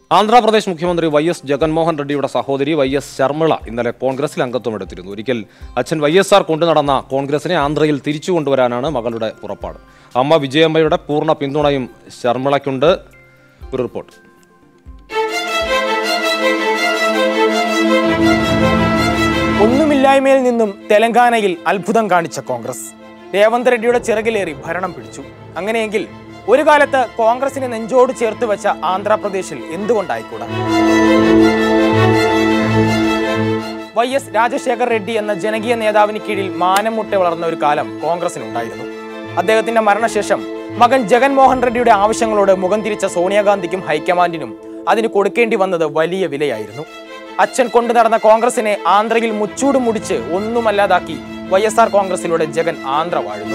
ആന്ധ്രാപ്രദേശ് മുഖ്യമന്ത്രി Y S Jaganmohan റെഡ്ഡിയുടെ സഹോദരി Y S Sharmila ഇന്നലെ കോൺഗ്രസിൽ അംഗത്വം എടുത്തിരുന്നു ഒരിക്കൽ അച്ഛൻ വൈ എസ് ആർ കൊണ്ടുനടന്ന കോൺഗ്രസിനെ ആന്ധ്രയിൽ തിരിച്ചു കൊണ്ടുവരാനാണ് മകളുടെ പുറപ്പാട് അമ്മ വിജയമ്മയുടെ പൂർണ്ണ പിന്തുണയും ശർമിളയ്ക്കുണ്ട് ഒരു റിപ്പോർട്ട് ഒന്നുമില്ലായ്മയിൽ നിന്നും തെലങ്കാനയിൽ അത്ഭുതം കാണിച്ച കോൺഗ്രസ് രേവന്ത് റെഡ്ഡിയുടെ ചിറകിലേറി ഭരണം പിടിച്ചു അങ്ങനെയെങ്കിൽ ഒരു കാലത്ത് കോൺഗ്രസിനെ നെഞ്ചോട് ചേർത്ത് വെച്ച ആന്ധ്രാപ്രദേശിൽ എന്തുകൊണ്ടായിക്കൂടാ വൈ എസ് രാജശേഖർ റെഡ്ഡി എന്ന ജനകീയ നേതാവിന് കീഴിൽ മാനം മുട്ട വളർന്ന ഒരു കാലം കോൺഗ്രസിനുണ്ടായിരുന്നു അദ്ദേഹത്തിന്റെ മരണശേഷം മകൻ ജഗൻമോഹൻ റെഡ്ഡിയുടെ ആവശ്യങ്ങളോട് മുഖം തിരിച്ച സോണിയാഗാന്ധിക്കും ഹൈക്കമാൻഡിനും അതിന് കൊടുക്കേണ്ടി വന്നത് വലിയ വിലയായിരുന്നു അച്ഛൻ കൊണ്ടു നടന്ന കോൺഗ്രസിനെ ആന്ധ്രയിൽ മുച്ചൂട് മുടിച്ച് ഒന്നുമല്ലാതാക്കി വൈ എസ് ആർ കോൺഗ്രസിലൂടെ ജഗൻ ആന്ധ്ര വാഴുന്നു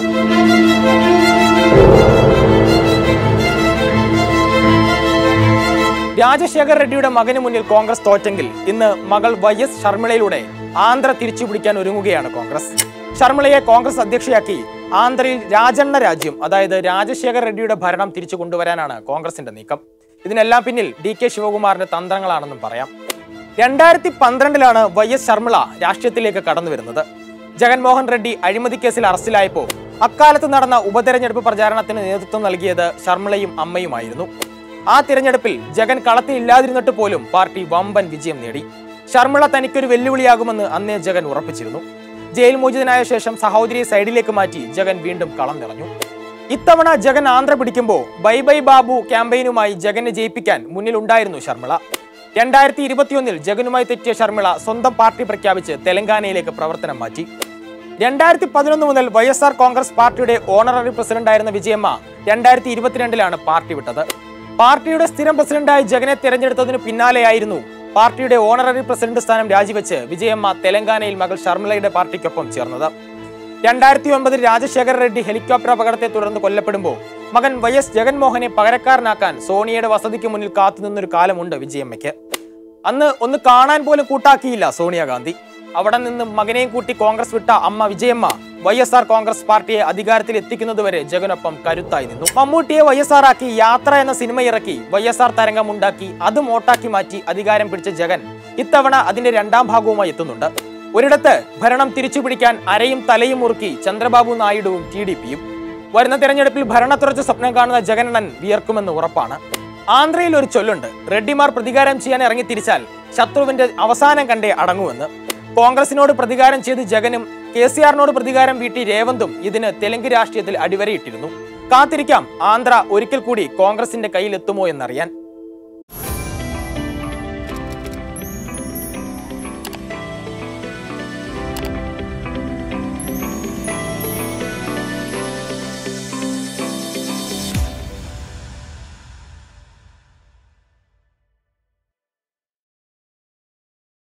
രാജശേഖർ റെഡ്ഡിയുടെ മകന് മുന്നിൽ കോൺഗ്രസ് തോറ്റെങ്കിൽ ഇന്ന് മകൾ വൈ എസ് ശർമിളയിലൂടെ ആന്ധ്ര തിരിച്ചുപിടിക്കാൻ ഒരുങ്ങുകയാണ് കോൺഗ്രസ് ശർമിളയെ കോൺഗ്രസ് അധ്യക്ഷയാക്കി ആന്ധ്രയിൽ രാജണ്ണ രാജ്യം അതായത് രാജശേഖർ റെഡ്ഡിയുടെ ഭരണം തിരിച്ചു കൊണ്ടുവരാനാണ് കോൺഗ്രസിന്റെ നീക്കം ഇതിനെല്ലാം പിന്നിൽ ഡി കെ ശിവകുമാറിന്റെ തന്ത്രങ്ങളാണെന്നും പറയാം രണ്ടായിരത്തി പന്ത്രണ്ടിലാണ് വൈ എസ് ശർമിള രാഷ്ട്രീയത്തിലേക്ക് കടന്നു വരുന്നത് ജഗൻമോഹൻ റെഡ്ഡി അഴിമതി കേസിൽ അറസ്റ്റിലായപ്പോൾ അക്കാലത്ത് നടന്ന ഉപതെരഞ്ഞെടുപ്പ് പ്രചാരണത്തിന് നേതൃത്വം നൽകിയത് ശർമിളയും അമ്മയുമായിരുന്നു ആ തിരഞ്ഞെടുപ്പിൽ ജഗൻ കളത്തിൽ ഇല്ലാതിരുന്നിട്ട് പോലും പാർട്ടി വമ്പൻ വിജയം നേടി ശർമിള തനിക്കൊരു വെല്ലുവിളിയാകുമെന്ന് അന്നേ ജഗൻ ഉറപ്പിച്ചിരുന്നു ജയിൽ മോചിതനായ ശേഷം സഹോദരിയെ സൈഡിലേക്ക് മാറ്റി ജഗൻ വീണ്ടും കളം നിറഞ്ഞു ഇത്തവണ ജഗൻ ആന്ധ്ര പിടിക്കുമ്പോൾ ബൈ ബൈ ബാബു ക്യാമ്പയിനുമായി ജഗനെ ജയിപ്പിക്കാൻ മുന്നിലുണ്ടായിരുന്നു ശർമിള രണ്ടായിരത്തി ഇരുപത്തിയൊന്നിൽ ജഗനുമായി തെറ്റിയ ശർമിള സ്വന്തം പാർട്ടി പ്രഖ്യാപിച്ച് തെലങ്കാനയിലേക്ക് പ്രവർത്തനം മാറ്റി രണ്ടായിരത്തി പതിനൊന്ന് മുതൽ വൈ എസ് ആർ കോൺഗ്രസ് പാർട്ടിയുടെ ഓണററി പ്രസിഡന്റായിരുന്ന വിജയമ്മ രണ്ടായിരത്തി ഇരുപത്തിരണ്ടിലാണ് പാർട്ടി വിട്ടത് പാർട്ടിയുടെ സ്ഥിരം പ്രസിഡന്റായി ജഗനെ തെരഞ്ഞെടുത്തതിന് പിന്നാലെയായിരുന്നു പാർട്ടിയുടെ ഓണററി പ്രസിഡന്റ് സ്ഥാനം രാജിവെച്ച് വിജയമ്മ തെലങ്കാനയിൽ മകൾ ശർമിളയുടെ പാർട്ടിക്കൊപ്പം ചേർന്നത് രണ്ടായിരത്തി ഒൻപതിൽ രാജശേഖര റെഡ്ഡി ഹെലികോപ്റ്റർ അപകടത്തെ തുടർന്ന് കൊല്ലപ്പെടുമ്പോൾ മകൻ വൈ എസ് ജഗൻമോഹനെ പകരക്കാരനാക്കാൻ സോണിയയുടെ വസതിക്ക് മുന്നിൽ കാത്തുനിന്നൊരു കാലമുണ്ട് വിജയമ്മയ്ക്ക് അന്ന് ഒന്ന് കാണാൻ പോലും കൂട്ടാക്കിയില്ല സോണിയാഗാന്ധി അവിടെ നിന്ന് മകനെയും കൂട്ടി കോൺഗ്രസ് വിട്ട അമ്മ Vijayamma Y S R Congress പാർട്ടിയെ അധികാരത്തിൽ എത്തിക്കുന്നതുവരെ ജഗനൊപ്പം കരുത്തായി നിന്നു മമ്മൂട്ടിയെ വൈ എസ് ആർ ആക്കി യാത്ര എന്ന സിനിമ ഇറക്കി വൈ എസ് ആർ തരംഗം ഉണ്ടാക്കി അത് മോട്ടാക്കി മാറ്റി അധികാരം പിടിച്ച ജഗൻ ഇത്തവണ അതിന്റെ രണ്ടാം ഭാഗവുമായി എത്തുന്നുണ്ട് ഒരിടത്ത് ഭരണം തിരിച്ചുപിടിക്കാൻ അരയും തലയും മുറുക്കി ചന്ദ്രബാബു നായിഡുവും ടി ഡി പിയും വരുന്ന തെരഞ്ഞെടുപ്പിൽ ഭരണത്തുറച്ച് സ്വപ്നം കാണുന്ന ജഗനണ്ണൻ വിയർക്കുമെന്ന് ഉറപ്പാണ് ആന്ധ്രയിൽ ഒരു ചൊല്ലുണ്ട് റെഡ്ഡിമാർ പ്രതികാരം ചെയ്യാൻ ഇറങ്ങി തിരിച്ചാൽ ശത്രുവിന്റെ അവസാനം കണ്ടേ അടങ്ങുമെന്ന് കോൺഗ്രസിനോട് പ്രതികാരം ചെയ്ത് ജഗനും കെ സി ആറിനോട് പ്രതികാരം വീട്ടി രേവന്തും ഇതിന് തെലുങ്ക് രാഷ്ട്രീയത്തിൽ അടിവരയിട്ടിരുന്നു കാത്തിരിക്കാം ആന്ധ്ര ഒരിക്കൽ കൂടി കോൺഗ്രസിന്റെ കയ്യിൽ എത്തുമോ എന്നറിയാൻ